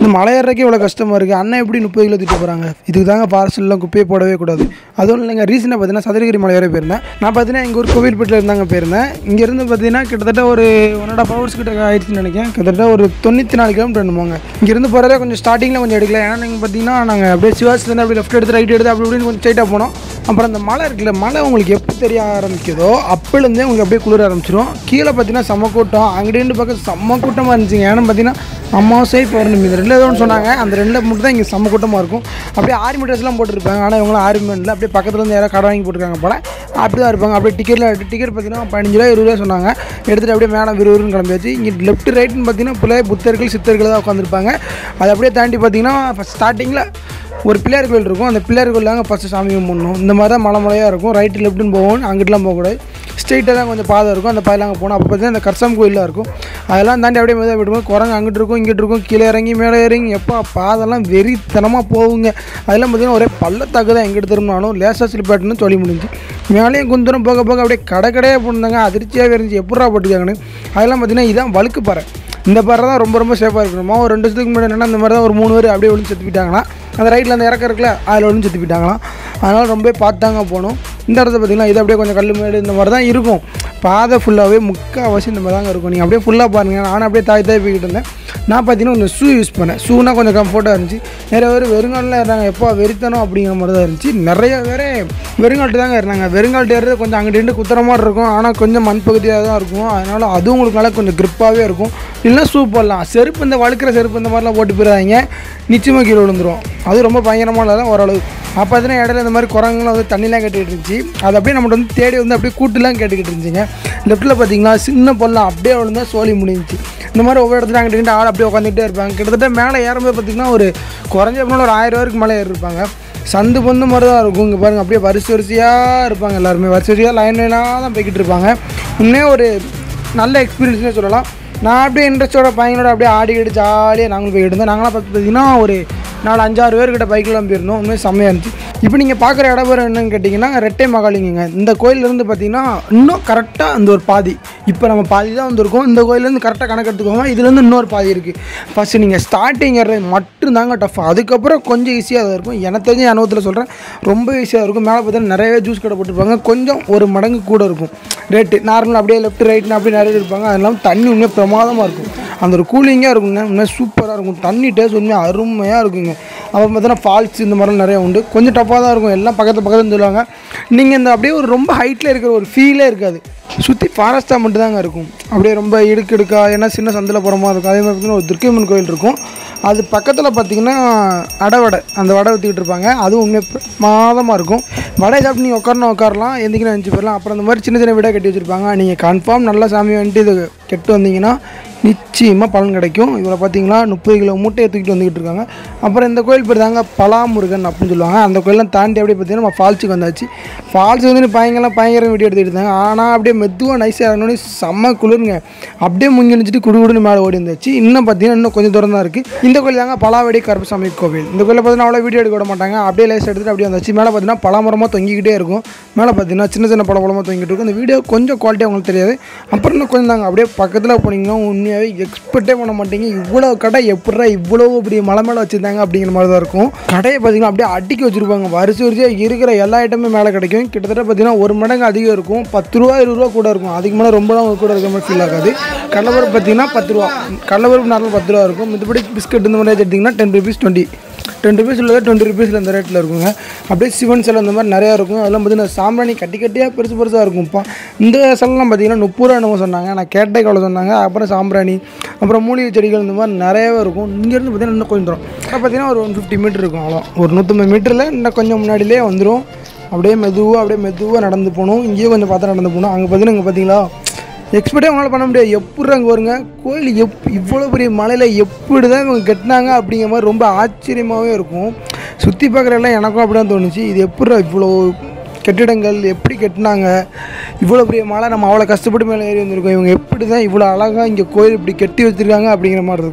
இந்த மலை ஏறக்கே இவ்வளோ கஷ்டமாக இருக்குது அண்ணன் எப்படி முப்பது கிலோ தூக்கிட்டு போகிறாங்க இதுக்கு தாங்க பார்சல்லாம் குப்பையை போடவே கூடாது அதுவும் இல்லைங்க ரீசனாக பார்த்தீங்கன்னா சதுரகிரி மலை வரை போயிருந்தேன் நான் பார்த்தீங்கன்னா எங்கள் ஊர் கோவில்பேட்டில் இருந்தாங்க போயிருந்தேன் இங்கேருந்து பார்த்தீங்கன்னா கிட்டத்தட்ட ஒரு ஒன் அண்ட் ஆஃப் ஹவர்ஸ் கிட்ட ஆயிடுச்சுன்னு நினைக்கிறேன் கிட்டத்தட்ட ஒரு தொண்ணூற்றி நாலு கிலோமீட்டர் என்னமோங்க இங்கேருந்து போகிறதே கொஞ்சம் ஸ்டார்டிங்கில் கொஞ்சம் எடுக்கல ஏன்னா நீங்கள் பார்த்தீங்கன்னா நாங்கள் அப்படியே சிவாசிலேருந்து அப்படியே லெஃப்ட் எடுத்து ரைட் எடுத்து அப்படி இப்படின்னு கொஞ்சம் ஸ்ட்ரைட்டாக போனோம் அப்புறம் அந்த மலை இருக்குல்ல மலை உங்களுக்கு எப்போ தெரிய ஆரம்பிக்குதோ அப்போலேருந்தே உங்களுக்கு அப்படியே குளிர ஆரம்பிச்சிடும் கீழே பார்த்தீங்கன்னா செம்ம கூட்டம் அங்கிட்டு பக்கம் செம்ம கூட்டமாக இருந்துச்சுங்க ஏன்னா பார்த்தீங்கன்னா அமாவாசை பௌர்ணமி இந்த ரெண்டில் ஏதோ ஒன்று சொன்னாங்க அந்த ரெண்டில் மட்டும் தான் இங்கே செம்ம கூட்டமாக இருக்கும் அப்படியே ஆர்மி ட்ரெஸ்லாம் போட்டிருப்பாங்க ஆனால் இவங்களும் ஆர்மி இல்லை அப்படியே பக்கத்துல இருந்து யாராவது கடை வாங்கி போட்டிருக்காங்க போல அப்படி தான் இருப்பாங்க அப்படியே டிக்கெட்டில் டிக்கெட் பார்த்தீங்கன்னா பதினஞ்சு ரூபா இருபது ரூபா சொன்னாங்க எடுத்துகிட்டு அப்படியே மேலே விறுவிறுன்னு கிளம்பியாச்சு இங்கே லெஃப்ட் ரைட்னு பார்த்தீங்கன்னா பிள்ளை புத்தர்கள் சித்தர்கள் தான் உட்காந்துருப்பாங்க அதை அப்படியே தாண்டி பார்த்தீங்கன்னா ஃபஸ்ட் ஸ்டார்டிங்கில் ஒரு பிள்ளையார் கோயில் இருக்கும் அந்த பிள்ளையார் கோயில் தாங்க ஃபஸ்ட்டு சாமி கும்பிடணும் இந்த மாதிரி தான் மலை மலையாக இருக்கும் ரைட்டு லெஃப்ட்டுன்னு போவோம் அங்கிட்டலாம் போகக்கூடாது ஸ்ட்ரெயிட்டாக தான் கொஞ்சம் பாதை இருக்கும் அந்த பாதையில் அங்கே போனோம் அப்போ பார்த்தீங்கன்னா இந்த கர்சம் கோயிலாக இருக்கும் அதெல்லாம் தாண்டி அப்படியே மெதுவாக விடும்போது குரங்கு அங்கிட்டு இருக்கும் இங்கிட்டு இருக்கும் கீழே இறங்கி மேலே இறங்கி எப்போ பாதெல்லாம் வெறித்தனமாக போகுங்க அதெல்லாம் பார்த்தீங்கன்னா ஒரே பள்ளத்தாக்கு தான் எங்கிட்டு திரும்பினாலும் லேசாக ஸ்லிப்பாட்டுன்னு சொல்லி முடிஞ்சு மேலேயும் குந்தரம் போக போக அப்படியே கடை கடையாக போட்டுருந்தாங்க அதிர்ச்சியாக இருந்துச்சு எப்படா போட்டுருக்காங்கன்னு அதெல்லாம் பார்த்தீங்கன்னா இதான் வழுக்கு பாறை இந்த பாறை தான் ரொம்ப ரொம்ப சேஃபாக இருக்கணுமா ஒரு ரெண்டு வருஷத்துக்கு முன்னாடி என்னன்னா இந்த மாதிரி தான் ஒரு மூணு பேர் அப்படியே விழுந்து செத்து போயிட்டாங்களா அந்த ரைட்டில் அந்த இறக்கம் இருக்குல்ல அதில் விழுந்து செத்து போயிட்டாங்களாம் அதனால் ரொம்ப பார்த்தாங்க போகணும் இந்த இடத்த பார்த்தீங்கன்னா இது அப்படியே கொஞ்சம் கல் மேடு இந்த மாதிரி தான் இருக்கும் பாதை ஃபுல்லாகவே முக்கால்வாசி இந்த மாதிரி தாங்க இருக்கும் நீங்கள் அப்படியே ஃபுல்லாக பாருங்கள் நானும் அப்படியே தாய் தாய் போய்கிட்டு இருந்தேன் நான் பார்த்தீங்கன்னா கொஞ்சம் ஷூ யூஸ் பண்ணேன் ஷூனா கொஞ்சம் கம்ஃபர்ட்டாக இருந்துச்சு நிறைய பேர் வெறுங்காலில் இருந்தாங்க எப்போ வெறித்தனம் அப்படிங்கிற மாதிரி தான் இருந்துச்சு நிறைய பேர் வெறுங்கால்ட்டு தாங்க இருந்தாங்க வெறுங்கால்ட்டு ஏறது கொஞ்சம் அங்கிட்டு இருந்து குத்துற மாதிரி இருக்கும் ஆனால் கொஞ்சம் மண் பகுதியாக தான் இருக்கும் அதனால் அதுவும் உங்களுக்கு நல்லா கொஞ்சம் grip-ஆவே இருக்கும் இல்லைன்னா ஷூ போடலாம் செருப்பு இந்த வழுக்கிற செருப்பு இந்த மாதிரிலாம் போட்டு போயிடாதீங்க நிச்சயமாக கீழே விழுந்துரும் அது ரொம்ப பயங்கரமானதான் ஓரளவு அப்போ பார்த்தீங்கன்னா இடையில இந்த மாதிரி குரங்குலாம் வந்து தண்ணிலாம் கட்டிகிட்டு இருந்துச்சு அது அப்படியே நம்மகிட்ட வந்து தேடி வந்து அப்படியே கூட்டுலாம் கேட்டுக்கிட்டு இருந்துச்சுங்க லெஃப்ட்டில் பார்த்தீங்கன்னா சின்ன பொருளாம் அப்படியே விழுந்தா சோழி முடிஞ்சுச்சு இந்த மாதிரி ஒவ்வொரு இடத்துல அங்கிட்டு ஆள் அப்படியே உட்காந்துட்டே இருப்பாங்க கிட்டத்தட்ட மேலே ஏறும்போது பார்த்தீங்கன்னா ஒரு குறைஞ்ச அப்படின்னா ஒரு ஆயிரம் பேருக்கு மேலே ஏறிருப்பாங்க சந்து பொந்து மாதிரி தான் இருக்கும் இங்கே பாருங்கள் அப்படியே வரிசை வரிசையாக இருப்பாங்க எல்லாருமே வரிசை வரிசையாக லைன் லைனாக தான் போய்கிட்டு இருப்பாங்க உண்மையே ஒரு நல்ல எக்ஸ்பீரியன்ஸ்னே சொல்லலாம் நான் அப்படியே இன்ட்ரெஸ்டோட பையனோட அப்படியே ஆடிக்கிட்டு ஜாலியாக நாங்களும் போய்கிட்டு இருந்தோம் நாங்களாம் பார்த்து பார்த்தீங்கன்னா ஒரு நாலு அஞ்சாறு பேர்கிட்ட பைக்கெலாம் போயிருந்தோம் உண்மையாக செம்மையாக இருந்துச்சு இப்போ நீங்கள் பார்க்குற இடம் பேர் என்னன்னு கேட்டிங்கன்னா ரெட்டை மகாலிங்கங்க இந்த கோயிலேருந்து பார்த்தீங்கன்னா இன்னும் கரெக்டாக அந்த ஒரு பாதி இப்போ நம்ம பாதி தான் வந்திருக்கோம் இந்த கோயிலேருந்து கரெக்டாக கணக்கு எடுத்துக்கோங்க இதுலேருந்து இன்னொரு பாதி இருக்குது ஃபஸ்ட்டு நீங்கள் ஸ்டார்டிங் ஏறது மட்டும்தாங்க டஃப் அதுக்கப்புறம் கொஞ்சம் ஈஸியாக தான் இருக்கும் எனக்கு தெரிஞ்ச அனுபவத்தில் சொல்கிறேன் ரொம்ப ஈஸியாக இருக்கும் மேலே பார்த்தீங்கன்னா நிறையவே ஜூஸ் கடை போட்டிருப்பாங்க கொஞ்சம் ஒரு மடங்கு கூட இருக்கும் ரேட்டு நார்மல் அப்படியே லெஃப்ட் ரைட்னு அப்படியே நிறைய இருப்பாங்க அது இல்லாமல் தண்ணி உண்மையாக பிரமாதமாக இருக்கும் அந்த ஒரு கூலிங்காக இருக்குங்க உண்மையாக சூப்பராக இருக்கும் தண்ணி டேஸ்ட் உண்மையாக அருமையாக இருக்குங்க அப்புறம் பார்த்தீங்கன்னா ஃபால்ஸ் இந்த மாதிரிலாம் நிறையா உண்டு கொஞ்சம் டஃப்பாக தான் இருக்கும் எல்லாம் பக்கத்து பக்கத்துன்னு சொல்லுவாங்க நீங்கள் இந்த அப்படியே ஒரு ரொம்ப ஹைட்டில் இருக்கிற ஒரு ஃபீலே இருக்காது சுற்றி ஃபாரஸ்ட்டாக மட்டும் தாங்க இருக்கும் அப்படியே ரொம்ப இடுக்கு இடுக்கா ஏன்னா சின்ன சந்தில் போகிற மாதிரி இருக்கும் அதே மாதிரி பார்த்தீங்கன்னா ஒரு துர்க்கைம்மன் கோயில் இருக்கும் அது பக்கத்தில் பார்த்தீங்கன்னா அடவடை அந்த வடை ஊற்றிக்கிட்டு இருப்பாங்க அதுவும் உண்மையாக மாதமாக இருக்கும் வடை சாப்பிட்டு நீங்கள் உட்காரணும் உட்காரலாம் எந்திக்கணும் நினச்சி போயிடலாம் அப்புறம் அந்த மாதிரி சின்ன சின்ன விடை கட்டி வச்சுருப்பாங்க நீங்கள் கன்ஃபார்ம் நல்லா சாமி வந்துட்டு இது கெட்டு வந்தீங்கன்னா நிச்சயமாக பலன் கிடைக்கும் இதில் பார்த்தீங்களா முப்பது கிலோ மூட்டையை தூக்கிட்டு வந்துக்கிட்டு இருக்காங்க அப்புறம் இந்த கோயில் பேர் தாங்க பலாமுருகன் அப்படின்னு சொல்லுவாங்க அந்த கோயிலெலாம் தாண்டி அப்படியே பார்த்தீங்கன்னா நம்ம ஃபால்ஸுக்கு வந்தாச்சு ஃபால்ஸ் வந்து பயங்கரம் பயங்கரம் வீடியோ எடுத்துக்கிட்டு இருந்தாங்க ஆனால் அப்படியே மெதுவாக நைஸாக இறங்கணும்னு செம்ம குளிருங்க அப்படியே முங்கி நினச்சிட்டு குடு குடுன்னு மேலே ஓடி இருந்துச்சு இன்னும் பார்த்தீங்கன்னா இன்னும் கொஞ்சம் தூரம் தான் இருக்குது இந்த கோயில் தாங்க பலாவடி கருப்பசாமி கோவில் இந்த கோயிலில் பார்த்தீங்கன்னா அவ்வளோ வீடியோ எடுக்க விட மாட்டாங்க அப்படியே லேஸ் எடுத்துட்டு அப்படியே வந்துச்சு மேலே பார்த்தீங்கன்னா பலாமரமாக தொங்கிக்கிட்டே இருக்கும் மேலே பார்த்தீங்கன்னா சின்ன சின்ன பழ பழமாக தொங்கிட்டு இருக்கும் இந்த வீடியோ கொஞ்சம் குவாலிட்டியாக உங்களுக்கு தெரியாது அப்புறம் இன்னும் கொஞ்சம் தாங்க அப்படியே பக்கத்தில் போனீங்கன்னா உண்மையாகவே எக்ஸ்பெக்டே பண்ண மாட்டீங்க இவ்வளோ கடை எப்படா இவ்வளோ பெரிய மலை மேலே வச்சுருந்தாங்க அப்படிங்கிற மாதிரி தான் இருக்கும் கடையை பார்த்தீங்கன்னா அப்படியே அடுக்கி வச்சுருப்பாங்க வரிசை வரிசையாக இருக்கிற எல்லா ஐட்டமும் மேலே கிடைக்கும் கிட்டத்தட்ட பார்த்தீங்கன்னா ஒரு மடங்கு அதிகம் இருக்கும் பத்து ரூபா இருபது ரூபா கூட இருக்கும் அதுக்கு மேலே ரொம்ப நாள் கூட இருக்க மாதிரி ஃபீல் ஆகாது கடலப்பருப்பு பார்த்தீங்கன்னா பத்து ரூபா கடலப்பருப்பு நார்மல் பத்து ரூபா இருக்கும் மற்றபடி பிஸ்கட் இந்த மாதிரி எடுத்திங்கன்னா ten rupees twenty ten rupees உள்ளது டுவெண்ட்டி ருபீஸில் இந்த ரேட்டில் இருக்குங்க அப்படியே சிவன் சிலை இந்த மாதிரி நிறையா இருக்கும் அதெல்லாம் பார்த்தீங்கன்னா சாம்பிராணி கட்டி கட்டியாக பெருசு பெருசாக இருக்கும்ப்பா இந்த சிலைலாம் பார்த்தீங்கன்னா முப்பது ரூபா என்னமோ சொன்னாங்க நான் கேட்டே எவ்வளோ சொன்னாங்க அப்புறம் சாம்பிராணி அப்புறம் மூலிகை செடிகள் இந்த மாதிரி நிறையவே இருக்கும் இங்கேருந்து பார்த்தீங்கன்னா இன்னும் கொஞ்சம் தூரம் அப்புறம் பார்த்தீங்கன்னா ஒரு ஒன் ஃபிஃப்டி மீட்டர் இருக்கும் அவ்வளோ ஒரு நூற்றம்பது மீட்டரில் இன்னும் கொஞ்சம் முன்னாடியிலே வந்துடும் அப்படியே மெதுவாக அப்படியே மெதுவாக நடந்து போகணும் இங்கேயும் கொஞ்சம் பார்த்தா நடந்து போகணும் அங்கே பார்த்தீங்கன்னா இங்கே பார்த்தீங்களா எக்ஸ்பெக்டே அவங்களால பண்ண முடியாது எப்படி அங்கே வருங்க கோயில் எப் இவ்வளோ பெரிய மலையில் எப்படி தான் இவங்க கட்டினாங்க அப்படிங்கிற மாதிரி ரொம்ப ஆச்சரியமாகவே இருக்கும் சுற்றி பார்க்குற எல்லாம் எனக்கும் அப்படி தான் தோணுச்சு இது எப்படி இவ்வளோ கட்டிடங்கள் எப்படி கட்டினாங்க இவ்வளோ பெரிய மலை நம்ம அவ்வளோ கஷ்டப்பட்டு மேலே ஏறி வந்திருக்கோம் இவங்க எப்படி தான் இவ்வளோ அழகாக இங்கே கோயில் இப்படி கட்டி வச்சுருக்காங்க அப்படிங்கிற மாதிரி இருக்கும்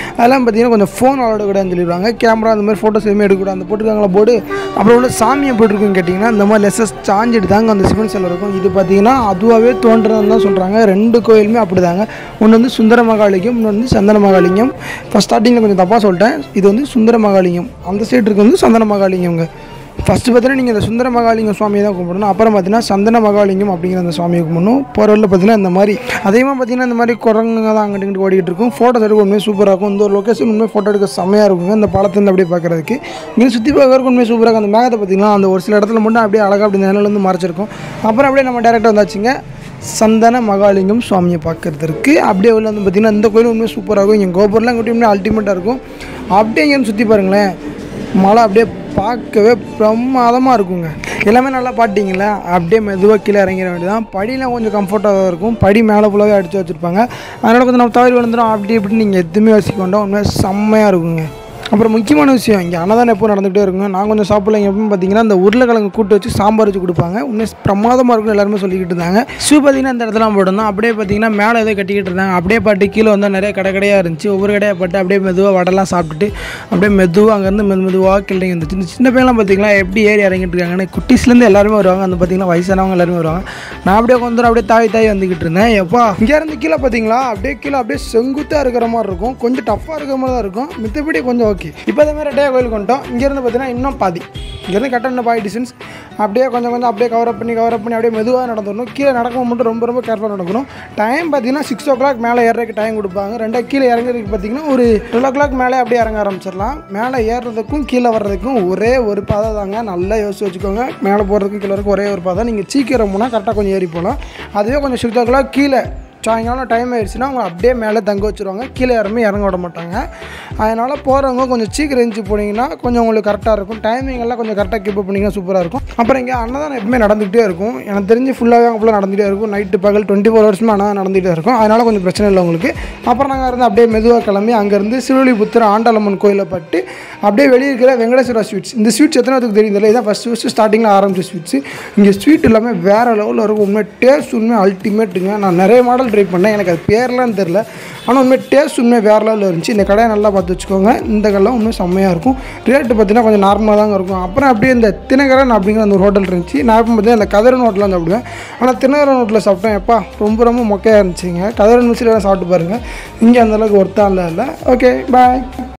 அதெல்லாம் பார்த்தீங்கன்னா கொஞ்சம் ஃபோன் விளாடக்கூடாதுன்னு சொல்லிடுவாங்க கேமரா அந்த மாதிரி ஃபோட்டோஸ் எதுவுமே எடுக்கக்கூடாது அந்த போட்டிருக்காங்களா போர்டு அப்புறம் உள்ள சாமியை போட்டிருக்குன்னு கேட்டிங்கன்னா இந்த மாதிரி லெசஸ் சாஞ்சிட்டு தாங்க அந்த சிவன் சிலை இருக்கும் இது பார்த்தீங்கன்னா அதுவாகவே தோன்றதுன்னு தான் சொல்கிறாங்க ரெண்டு கோயிலுமே அப்படி தாங்க ஒன்று வந்து சுந்தர மகாலிங்கம் இன்னொன்று வந்து சந்தன மகாலிங்கம் ஃபஸ்ட் ஸ்டார்டிங்கில் கொஞ்சம் தப்பாக சொல்லிட்டேன் இது வந்து சுந்தர மகாலிங்கம் அந்த சைடு இருக்கு வந்து சந்தன மகாலிங்கம்ங்க ஃபஸ்ட்டு பார்த்தீங்கன்னா நீங்கள் இந்த சுந்தர மகாலிங்கம் சுவாமியை தான் கும்பிடணும் அப்புறம் பார்த்தீங்கன்னா சந்தன மகாலிங்கம் அப்படிங்கிற அந்த சுவாமியை கும்பிடணும் போகிற வழியில் பார்த்தீங்கன்னா இந்த மாதிரி அதிகமாக பார்த்தீங்கன்னா இந்த மாதிரி குரங்குங்க தான் அங்கிட்டு இங்கிட்டு ஓடிட்டு இருக்கும் ஃபோட்டோஸ் எடுக்க உண்மையாக சூப்பராக இருக்கும் இந்த ஒரு லொக்கேஷன் உண்மையாக ஃபோட்டோ எடுக்க செம்மையாக இருக்குங்க இந்த பாலத்துலேருந்து அப்படியே பார்க்குறதுக்கு இங்கே சுற்றி பார்க்கறதுக்கு உண்மையாக சூப்பராக இருக்கும் அந்த மேகத்தை பார்த்தீங்கன்னா அந்த ஒரு சில இடத்துல மட்டும் அப்படியே அழகாக அப்படி நிழல் வந்து மறைச்சிருக்கும் அப்புறம் அப்படியே நம்ம டேரெக்டாக வந்தாச்சுங்க சந்தன மகாலிங்கம் சுவாமியை பார்க்கறதுக்கு அப்படியே உள்ள வந்து பார்த்திங்கன்னா இந்த கோயில் உண்மையாக சூப்பராக இருக்கும் எங்கள் கோபுரம்லாம் இங்கிட்ட உண்மையாக அல்டிமேட்டாக இருக்கும் அப்படியே இங்கேருந்து சுற்றி பாருங்களேன் மலை அப்படியே பார்க்கவே பிரமாதமாக இருக்குங்க எல்லாமே நல்லா பாட்டிங்களா அப்படியே மெதுவாக கீழே இறங்கிட வேண்டியதான் படியெலாம் கொஞ்சம் கம்ஃபர்ட்டாக இருக்கும் படி மேலே ஃபுல்லாகவே அடித்து வச்சுருப்பாங்க அதனால் கொஞ்சம் நம்ம தவறி விழுந்துடும் அப்படி இப்படின்னு நீங்கள் எதுவுமே யோசிக்க வேண்டாம் உண்மையாக செம்மையாக இருக்குங்க அப்புறம் முக்கியமான விஷயம் இங்கே அன்னதானம் எப்போ நடந்துகிட்டே இருக்குங்க நான் கொஞ்சம் சாப்பிடல எப்பவும் பார்த்தீங்கன்னா இந்த உருளைக்கிழங்கு கூட்டு வச்சு சாம்பார் வச்சு கொடுப்பாங்க உண்மையாக பிரமாதமாக இருக்கும்னு எல்லாருமே சொல்லிக்கிட்டு இருந்தாங்க ஷூ பார்த்தீங்கன்னா இந்த இடத்துல போட்டிருந்தோம் அப்படியே பார்த்தீங்கன்னா மேலே ஏதோ கட்டிக்கிட்டு இருந்தாங்க அப்படியே பாட்டு கீழே வந்தால் நிறைய கடை கடையாக இருந்துச்சு ஒவ்வொரு கடையாக பட்டு அப்படியே மெதுவாக வடலாம் சாப்பிட்டுட்டு அப்படியே மெதுவாக அங்கேருந்து மெது மெதுவாக கிள்ளைங்க இருந்துச்சு இந்த சின்ன பையன்லாம் பார்த்தீங்களா எப்படி ஏறி இறங்கிட்டு இருக்காங்கன்னு குட்டிஸ்லேருந்து எல்லாருமே வருவாங்க அந்த பார்த்தீங்கன்னா வயசானவங்க எல்லாருமே வருவாங்க நான் அப்படியே கொஞ்சம் அப்படியே தாய் தாய் வந்துக்கிட்டு இருந்தேன் எப்பா இங்கே இருந்து கீழே பார்த்தீங்களா அப்படியே கீழே அப்படியே செங்குத்தாக இருக்கிற மாதிரி இருக்கும் கொஞ்சம் டஃப்பாக இருக்கிற மாதிரி தான் இருக்கும் மித்தபடி கொஞ்சம் ஓகே இப்போ அதே மாதிரி ரெட்டையா கோயில் கொண்டோம் இங்கேருந்து பார்த்தீங்கன்னா இன்னும் பாதி இங்கேருந்து கரெக்டாக இன்னும் பாதி டிஸ்டன்ஸ் அப்படியே கொஞ்சம் கொஞ்சம் அப்படியே கவர் பண்ணி கவர் பண்ணி அப்படியே மெதுவாக நடந்துடணும் கீழே நடக்கும் மட்டும் ரொம்ப ரொம்ப கேர்ஃபுல்லாக நடக்கணும் டைம் பார்த்தீங்கன்னா சிக்ஸ் ஓ கிளாக் மேலே ஏறதுக்கு டைம் கொடுப்பாங்க ரெண்டா கீழே இறங்குறதுக்கு பார்த்தீங்கன்னா ஒரு டுவெல் ஓ கிளாக் மேலே அப்படியே இறங்க ஆரம்பிச்சிடலாம் மேலே ஏறுறதுக்கும் கீழே வர்றதுக்கும் ஒரே ஒரு பாதை தாங்க நல்லா யோசிச்சு வச்சுக்கோங்க மேலே போகிறதுக்கும் கீழே வரைக்கும் ஒரே ஒரு பாதை நீங்கள் சீக்கிரம் போனால் கரெக்டாக கொஞ்சம் ஏறி போகலாம் அதுவே கொஞ்சம் சிக்ஸ் ஓ கிளாக் கீழே சாயங்காலம் டைம் ஆயிடுச்சுன்னா அவங்க அப்படியே மேலே தங்க வச்சுருவாங்க கீழே யாருமே இறங்க விட மாட்டாங்க அதனால் போகிறவங்க கொஞ்சம் சீக்கிரம் எழுந்து போனீங்கன்னா கொஞ்சம் உங்களுக்கு கரெக்டாக இருக்கும் டைமிங் எல்லாம் கொஞ்சம் கரெக்டாக கீப் பண்ணிங்கன்னா சூப்பராக இருக்கும் அப்புறம் இங்கே அன்னதானம் எப்பவுமே நடந்துகிட்டே இருக்கும் எனக்கு தெரிஞ்சு ஃபுல்லாகவே அங்கே ஃபுல்லாக நடந்துகிட்டே இருக்கும் நைட்டு பகல் டுவெண்ட்டி ஃபோர் ஹவர்ஸுமே அன்னதானம் நடந்துகிட்டே இருக்கும் அதனால் கொஞ்சம் பிரச்சனை இல்லை உங்களுக்கு அப்புறம் நாங்கள் இருந்து அப்படியே மெதுவாக கிளம்பி அங்கேருந்து சிறுவலிபுத்தூர் ஆண்டாளம்மன் கோயிலை பட்டு அப்படியே வெளியே இருக்கிற வெங்கடேஸ்வரா ஸ்வீட்ஸ் இந்த ஸ்வீட்ஸ் எத்தனை பேருக்கு தெரியும் தெரியல இதான் ஃபஸ்ட் ஃபஸ்ட்டு ஸ்டார்டிங்கில் ஆரம்பிச்ச ஸ்வீட்ஸ் இங்கே ஸ்வீட் எல்லாமே வேறு லெவலில் இருக்கும் உண்மை டேஸ்ட் உண்மை அல்டிமேட்டுங்க நான் நிறைய மாடல் ட்ரை பண்ணேன் எனக்கு அது பேர்லாம் தெரில ஆனால் உண்மை டேஸ்ட் உண்மை வேறு லெவலில் இருந்துச்சு இந்த கடையை நல்லா பார்த்து வச்சுக்கோங்க இந்த கடைலாம் உண்மை செம்மையாக இருக்கும் ரேட்டு பார்த்தீங்கன்னா கொஞ்சம் நார்மலாக தாங்க இருக்கும் அப்புறம் அப்படியே இந்த தினகரன் அப்படிங்கிற அந்த ஒரு ஹோட்டல் இருந்துச்சு நான் இப்போ பார்த்தீங்கன்னா இந்த கதரன் ஹோட்டலில் வந்து சாப்பிடுவேன் ஆனால் தினகரன் ஹோட்டலில் சாப்பிட்டேன் எப்பா ரொம்ப ரொம்ப மொக்கையாக இருந்துச்சுங்க கதரன் மிஸ்லாம் சாப்பிட்டு பாருங்கள் இங்கே அந்தளவுக்கு ஒர்த்தாக இல்லை இல்லை ஓகே பாய்